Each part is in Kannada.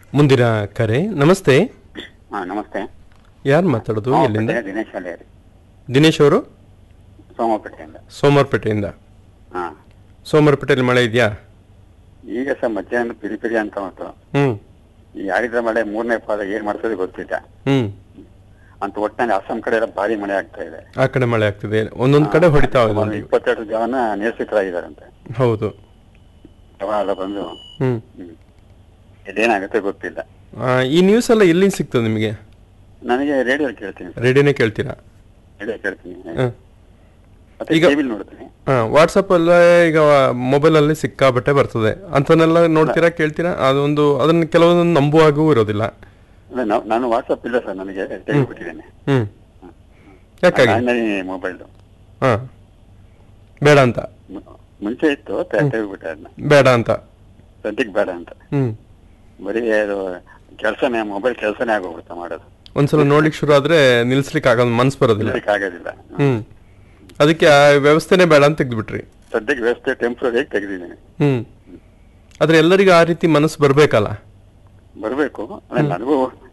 ಮುಂದಿನ ಕರೆ ನಮಸ್ತೆ ಹಾ ನಮಸ್ತೆ ಯಾರು ಮಾತಾಡೋದು ಎಲ್ಲಿಂದ ಸೋಮಪೇಟೆ ದಿನೇಶ್ ಅಲಿಯಾರಿ ದಿನೇಶ್ ಅವರು ಸೋಮಪೇಟೆಯಿಂದ ಸೋಮವಾರಪೇಟೆಯಿಂದ ಹಾ ಸೋಮವಾರಪೇಟೆಯಲ್ಲಿ ಮಳೆ ಇದೆಯಾ ಈಗ ಸಹ ಮಧ್ಯಾಹ್ನ ಪಿರಿ ಪಿರಿ ಅಂತ ಉಂಟು ಹ್ಮ್ ಈ ಆಡಿದ ಮಳೆ ಮೂರನೇ ಪಾದ ಏನ್ ಮಾಡ್ತದೆ ಗೊತ್ತಿಲ್ಲ ಹ್ಮ್ ಅಂತ ಒಟ್ಟಿನಲ್ಲಿ ಅಸ್ಸಾಂ ಕಡೆ ಎಲ್ಲ ಭಾರಿ ಮಳೆ ಆಗ್ತಾ ಇದೆ ಆ ಕಡೆ ಮಳೆ ಆಗ್ತಿದೆ ಒಂದೊಂದು ಕಡೆ ಹೊಡಿತಾ ಇದೆ ಸುಮಾರು ಇಪ್ಪತ್ತೆರಡು ಜನ ನಿರಸಿತರಾಗಿದ್ದಾರಂತೆ ಹೌದು ಪ್ರವಾಹ ಎಲ್ಲ ಬಂದು ಹ್ಮ್ ಹ್ಮ್. ಇದೇನಾಗುತ್ತೆ ಗೊತ್ತಿಲ್ಲ ಆ, ಈ ನ್ಯೂಸ್ ಎಲ್ಲ ಎಲ್ಲಿ ಸಿಗ್ತದೆ ನಿಮಗೆ ನನಗೆ ರೇಡಿಯೋ ಕೇಳ್ತೀನಿ ರೇಡಿಯೋನೇ ಕೇಳ್ತೀರಾ ರೇಡಿಯೋ ಕೇಳ್ತೀನಿ ಹ್ಮ್. ಮತ್ತೆ ಈಗ- ಟಿವಿಲಿ ನೋಡ್ತೀನಿ ವಾಟ್ಸಪ್ ಎಲ್ಲ ಈಗ ಮೊಬೈಲಲ್ಲಿ ಸಿಕ್ಕಾಬಟ್ಟೆ ಬರ್ತದೆ ಅಂತನೆಲ್ಲ ನೋಡ್ತೀರಾ ಕೇಳ್ತೀರಾ ಅದೊಂದು ಅದನ್ನ ಕೆಲವೊಂದು ನಂಬುವಾಗೂ ಇರೋದಿಲ್ಲ ಅಲ್ಲ ನಾವು- ನಾನು ವಾಟ್ಸಪ್ ಇಲ್ಲ ಸರ್ ನನಗೆ ತೆಗೆದುಬಿಟ್ಟಿದ್ದೇನೆ ಹ್ಮ್ ಯಾಕಾಗಿ ಮೊಬೈಲ್ ಹಾ ಬೇಡ ಅಂತ ಮುಂಚೆ ಇತ್ತು ತೆಗೆದುಬಿಟ್ಟೆ ಅದನ್ನ ಬೇಡ ಅಂತ ಸದ್ಯಕ್ಕೆ ಬೇಡ ಅಂತ ಹ್ಮ್ ಬರೀ ಅದು ಕೆಲಸನೇ ಮೊಬೈಲ್ ಕೆಲಸನೇ ಆಗೋಗ್ಬಿಡ್ತಾ ಮಾಡೋದು ಒಂದ್ಸಲ ನೋಡ್ಲಿಕ್ಕೆ ಶುರು ಆದ್ರೆ ನಿಲ್ಸ್ಲಿಕ್ಕೆ ಆಗೋದು ಮನ್ಸು ಬರೋದಿಲ್ಲ ಇರ್ಲಿಕ್ಕೆ ಆಗೋದಿಲ್ಲ ಹ್ಮ್ ಅದಕ್ಕೆ ಆ ವ್ಯವಸ್ಥೆನೇ ಬೇಡ ಅಂತ ತೆಗ್ದ್ಬಿಟ್ರಿ ಸದ್ಯಕ್ಕೆ ವ್ಯವಸ್ಥೆ ಟೆಂಪ್ರರಿ ತೆಗೆದಿದ್ದೀನಿ ಹ್ಮ್ ಆದ್ರೆ ಎಲ್ಲರಿಗೂ ಆ ರೀತಿ ಮನಸ್ಸು ಬರ್ಬೇಕಲ್ಲ ಬರಬೇಕು ನನಗೂ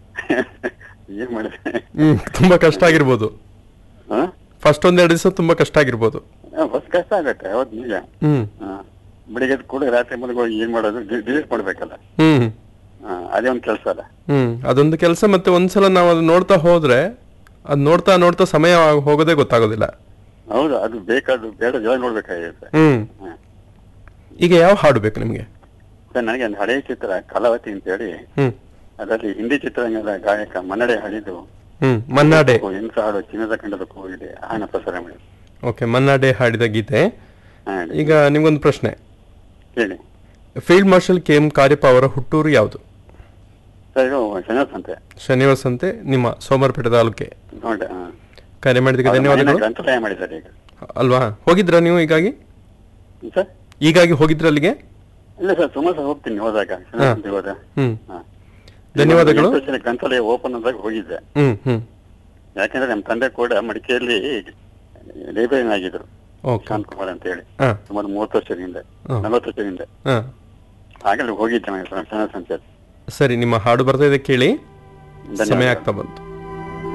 ಏನ್ ಮಾಡಿದೆ ಹ್ಮ್ ತುಂಬಾ ಕಷ್ಟ ಆಗಿರ್ಬೋದು ಹಾ ಫಸ್ಟ್ ಒಂದೆರಡು ದಿವಸ ತುಂಬಾ ಕಷ್ಟ ಆಗಿರ್ಬೋದು ಹೊಸ ಕಷ್ಟ ಆಗತ್ತೆ ಅವತ್ತು ನಿಜ ಹ್ಮ್ ಹಾ. ಬೆಳಿಗ್ಗೆ ಎದ್ದು ಕೂಡ ರಾತ್ರಿ ಮನೆಗೆ ಹೋಗಿ ಏನ್ ಮಾಡೋದು ಡಿಲೀಟ್ ಮಾಡ್ಬೇಕಲ್ಲ ಹ್ಮ್ ಹಾ, ಅದೇ ಒಂದು ಕೆಲಸ ಅಲ್ಲ ಹ್ಮ್ ಅದೊಂದು ಕೆಲಸ ಮತ್ತೆ ಒಂದ್ಸಲ ನಾವು ಅದು ನೋಡ್ತಾ ಹೋದ್ರೆ ಅದ್ ನೋಡ್ತಾ ನೋಡ್ತಾ ಸಮಯ ಆಗ್- ಹೋಗೋದೇ ಗೊತ್ತಾಗೋದಿಲ್ಲ ಹೌದು ಅದು ಬೇಕಾದ್ದು ಬೇಡ ಎಲ್ಲ ನೋಡ್ಬೇಕಾಗಿರುತ್ತೆ ಹ್ಮ್ ಹಾ. ಈಗ ಯಾವ ಹಾಡು ಬೇಕು ನಿಮ್ಗೆ ಸರ್ ನನಗೆ ಒಂದು ಹಳೆಯ ಚಿತ್ರ ಕಲಾವತಿ ಅಂತ ಹೇಳಿ ಹ್ಮ್ ಅದರಲ್ಲಿ ಹಿಂದಿ ಚಿತ್ರರಂಗದ ಗಾಯಕ ಮನ್ನಡೆ ಹಾಡಿದ್ದು ಹ್ಮ್ ಮನ್ನಾಡೆ ಎಂತ ಹಾಡು ಚಿನ್ನದ ಕಂಡದ ಕೋವಿದೆ ಆನ ಪ್ರಸಾರ ಮಾಡಿ ಓಕೆ ಮನ್ನಾಡೆ ಹಾಡಿದ ಗೀತೆ ಹಾ, ಹೇಳಿ. ಈಗ ನಿಮ್ಗೊಂದು ಪ್ರಶ್ನೆ ಹೇಳಿ field marshal K M Cariappa ಅವರ ಹುಟ್ಟೂರು ಯಾವುದು ಸರ್ ಇದು ಶನಿವಾರ ಸಂತೆ ಶನಿವಾರ ಸಂತೆ ನಿಮ್ಮ ಸೋಮವಾರಪೇಟೆ ತಾಲೂಕೆ ನೋಡ್ದೆ ಹಾ. ಕರೆ ಮಾಡಿದ್ದಕ್ಕೆ ಅವ್ರ ಮನೆನ ಧನ್ಯವಾದಗಳು ಗ್ರಂಥಾಲಯ ಮಾಡಿದ್ದಾರೆ ಈಗ ಅಲ್ವಾ ಹೋಗಿದ್ರಾ ನೀವು ಈಗಾಗಿ ಸರ್ ಈಗಾಗಿ ಹೋಗಿದ್ರ ಅಲ್ಲಿಗೆ ಇಲ್ಲ ಸರ್ ಸುಮಾರು ಸಲ ಹೋಗ್ತೀನಿ ಹೋದಾಗ ಶನಿವಾರ ಸಂತೆಗೆ ಹೋದ ಹ್ಮ್ ಹಾ. ಧನ್ಯವಾದಗಳು. ಎಂಟು ವರ್ಷದ ಗ್ರಂಥಾಲಯ ಓಪನ್ ಆದಾಗ ಹೋಗಿದ್ದೆ ಹ್ಮ್ ಹ್ಮ್ ಯಾಕಂದ್ರೆ ನಮ್ಮ ತಂದೆ ಕೂಡ ಮಡಿಕೇರಿಯಲ್ಲಿ ಲೈಬ್ರರಿಯನ್ ಆಗಿದ್ರು ಓಕೆ ಶಾಂತ್ ಕುಮಾರ್ ಅಂತ ಹೇಳಿ ಹಾ ಸುಮಾರು ಮೂವತ್ತು ವರ್ಷದ ಹಿಂದೆ ಹ್ಮ್. ನಲವತ್ತು ವರ್ಷದ ಹಿಂದೆ ಹಾ ಆಗಲೇ ಹೋಗಿದ್ದೆ ನಾನು ಶನಿವಾರ ಸಂತೆ ಸರಿ ನಿಮ್ಮ ಹಾಡು ಬರ್ತಾ ಇದೆ ಕೇಳಿ ಸಮಯ ಧನ್ಯವಾದಗಳು. ಆಗ್ತಾ ಬಂತು